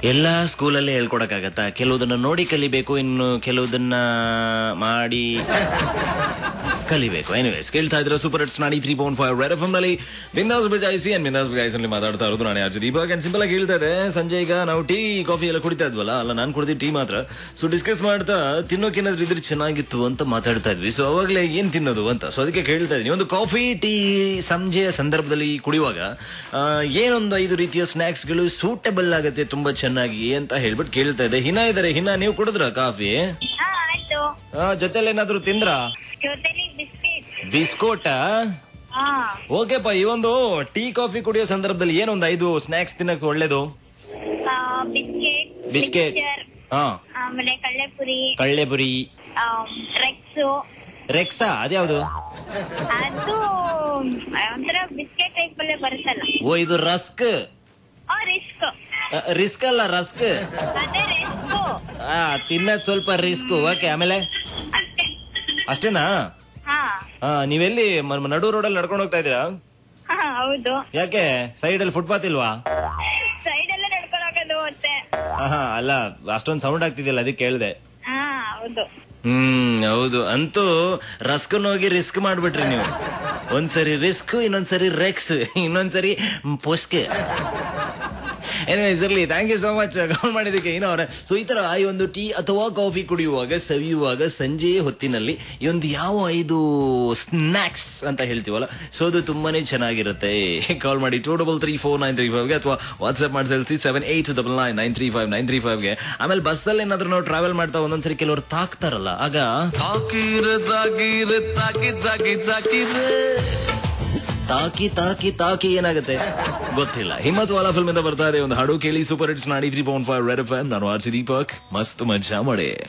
ಎಲ್ಲಾ ಸ್ಕೂಲಲ್ಲಿ ಹೇಳ್ಕೊಡಕ್ಕಾಗತ್ತಾ ಕೆಲವುದನ್ನ ನೋಡಿ ಕಲಿಬೇಕು ಇನ್ನು ಕೆಲವುದನ್ನ ಮಾಡಿ ಕಲಿಬೇಕು ಎನಿವೇಸ್ ಕೇಳ್ತಾ ಇದ್ರೆ ಸೂಪರ್ ಹಿಟ್ಸ್ ನಾಡಿ three point five red F ನಲ್ಲಿ ಬಿಂದಾಸ್ ಬಿಜಾಯಿಸಿ ಅಂಡ್ ಬಿಂದಾಸ್ ಬಿಜಾಯಿಸಿ ಮಾತಾಡ್ತಾ ಇರೋದು ನಾನು ಅರ್ಜುನ್ ಇವಾಗ ಅಂಡ್ ಸಿಂಪಲ್ ಆಗಿ ಹೇಳ್ತಾ ಇದೆ ಸಂಜೆ ಈಗ ನಾವು ಟೀ ಕಾಫಿ ಎಲ್ಲ ಕುಡಿತಾ ಇದ್ವಲ್ಲ ಅಲ್ಲ ನಾನು ಕುಡಿದಿ ಟೀ ಮಾತ್ರ ಸೊ ಡಿಸ್ಕಸ್ ಮಾಡ್ತಾ ತಿನ್ನೋಕೇನಾದ್ರೂ ಇದ್ರೆ ಚೆನ್ನಾಗಿತ್ತು ಅಂತ ಮಾತಾಡ್ತಾ ಇದ್ವಿ ಸೊ ಅವಾಗಲೇ ಏನ್ ತಿನ್ನೋದು ಅಂತ ಸೊ ಅದಕ್ಕೆ ಕೇಳ್ತಾ ಇದೀನಿ ಒಂದು ಕಾಫಿ ಟೀ ಸಂಜೆಯ ಸಂದರ್ಭದಲ್ಲಿ ಕುಡಿಯುವಾಗ ಆ, ಏನೊಂದು ಐದು ರೀತಿಯ ಸ್ನಾಕ್ಸ್ಗಳು ಸೂಟಬಲ್ ಆಗುತ್ತೆ ತುಂಬಾ ಚೆನ್ನಾಗಿ ಅಂತ ಹೇಳ್ಬಿಟ್ಟು ಕೇಳ್ತಾ ಇದೆ ಹಿನ ಇದಾರೆ ಹಿನ ನೀವು ಕುಡಿದ್ರ ಕಾಫಿ ಹಾ ಆಯ್ತು ಜೊತೆಲಿ ಏನಾದ್ರು ತಿಂದ್ರಾ ಜೊತೆಲಿ ಬಿಸ್ಕೆಟ್ ಬಿಸ್ಕೋಟ ಹಾ ಓಕೆಪ್ಪ ಈ ಒಂದು ಟೀ ಕಾಫಿ ಕುಡಿಯೋ ಸಂದರ್ಭದಲ್ಲಿ ಏನೊಂದು ಐದು ಸ್ನಾಕ್ಸ್ ತಿನ್ನಕ್ಕೆ ಒಳ್ಳೇದು ಬಿಸ್ಕೆಟ್ ಬಿಸ್ಕೆಟ್ ಹಾ ಆಮೇಲೆ ಕಳ್ಳೆಪುರಿ ಕಳ್ಳೆಪುರಿ ಟ್ರೆಕ್ಸು ರೆಕ್ಸಾ ಅದ್ಯಾವ್ದು ಅದು ಒಂಥರ ಬಿಸ್ಕೆಟ್ ಟೈಪ್ ಅಲ್ಲೇ ಬರುತ್ತಲ್ಲ ಓ ಇದು ರಸ್ಕ್ ಆ ರಿಸ್ಕ್ ರಿಸ್ಕ್ ಅಲ್ಲ ರಸ್ಕ್ ಅದೇ ರಿಸ್ಕ್ ಆ ತಿನ್ನೋದ್ ಸ್ವಲ್ಪ ರಿಸ್ಕ್ ಓಕೆ ಆಮೇಲೆ ಅಷ್ಟೇ ಅಷ್ಟೇನಾ ಹಾ ಹಾ ನೀವೆಲ್ಲಿ ಮ- ನಡು ರೋಡಲ್ಲಿ ನಡ್ಕೊಂಡು ಹೋಗ್ತಾ ಇದೀರಾ ಹಾ ಹೌದು ಯಾಕೆ ಸೈಡ್ ಅಲ್ಲಿ ಫುಟ್ಪಾತ್ ಇಲ್ವಾ ಸೈಡ್ ಎಲ್ಲ ನಡ್ಕೊಂಡು ಹೋಗೋದು ಮತ್ತೆ ಆಹಾ ಅಲ್ಲ ಅಷ್ಟೊಂದು ಸೌಂಡ್ ಆಗ್ತಿದ್ಯಲ್ಲ ಅದಕ್ಕೆ ಕೇಳ್ದೆ ಹಾ ಹೌದು ಹ್ಮ್ ಹೌದು ಅಂತೂ ರಸ್ಕನ್ ಹೋಗಿ ರಿಸ್ಕ್ ಮಾಡ್ಬಿಟ್ರಿ ನೀವು ಒಂದ್ಸರಿ ರಿಸ್ಕ್ ಇನ್ನೊಂದ್ಸರಿ ರೆಕ್ಸ್ ಇನ್ನೊಂದ್ಸರಿ ಪೊಸ್ಕ್ ಎನಿವೇಸ್ ಇರ್ಲಿ thank you so much call ಮಾಡಿದ್ದಕ್ಕೆ ಏನೋ ಅವ್ರೆ ಸೊ ಈ ತರ ಈ ಒಂದು ಟೀ ಅಥವಾ ಕಾಫಿ ಕುಡಿಯುವಾಗ ಸವಿಯುವಾಗ ಸಂಜೆ ಹೊತ್ತಿನಲ್ಲಿ ಈ ಒಂದು ಯಾವ ಐದು ಸ್ನಾಕ್ಸ್ ಅಂತ ಹೇಳ್ತೀವಲ್ಲ ಸೊ ಅದು ತುಂಬಾನೇ ಚೆನ್ನಾಗಿರುತ್ತೆ ಕಾಲ್ ಮಾಡಿ two double three four nine three ಫೈವ್ಗೆ ಅಥವಾ ವಾಟ್ಸ್ಆಪ್ ಮಾಡಿ ತಿಳಿಸಿ seven eight double nine nine three five nine three ಫೈವ್ಗೆ ಆಮೇಲೆ ಬಸ್ಸಲ್ಲಿ ಏನಾದ್ರೂ ನಾವು ಟ್ರಾವೆಲ್ ಮಾಡ್ತಾ ಒಂದೊಂದ್ಸರಿ ಕೆಲವರು ತಾಕ್ತಾರಲ್ಲ ಆಗ ತಾಕೀರೆ ತಾಕೀರೆ ತಾಕಿ ತಾಕಿ ತಾಕೀರೆ ತಾಕಿ ತಾಕಿ ತಾಕಿ ಏನಾಗುತ್ತೆ ಗೊತ್ತಿಲ್ಲ ಹಿಮ್ಮತ್ ವಾಲಾ ಫಿಲ್ಮ್ ಇಂದ ಬರ್ತಾ ಇದೆ ಒಂದು ಹಾಡು ಕೇಳಿ ಸೂಪರ್ ಹಿಟ್ಸ್ ನಾಡಿ three point five red F ನಾನು ಆರ್ ಸಿ ದೀಪಕ್ ಮಸ್ತ್ ಮಜಾ ಮಾಡಿ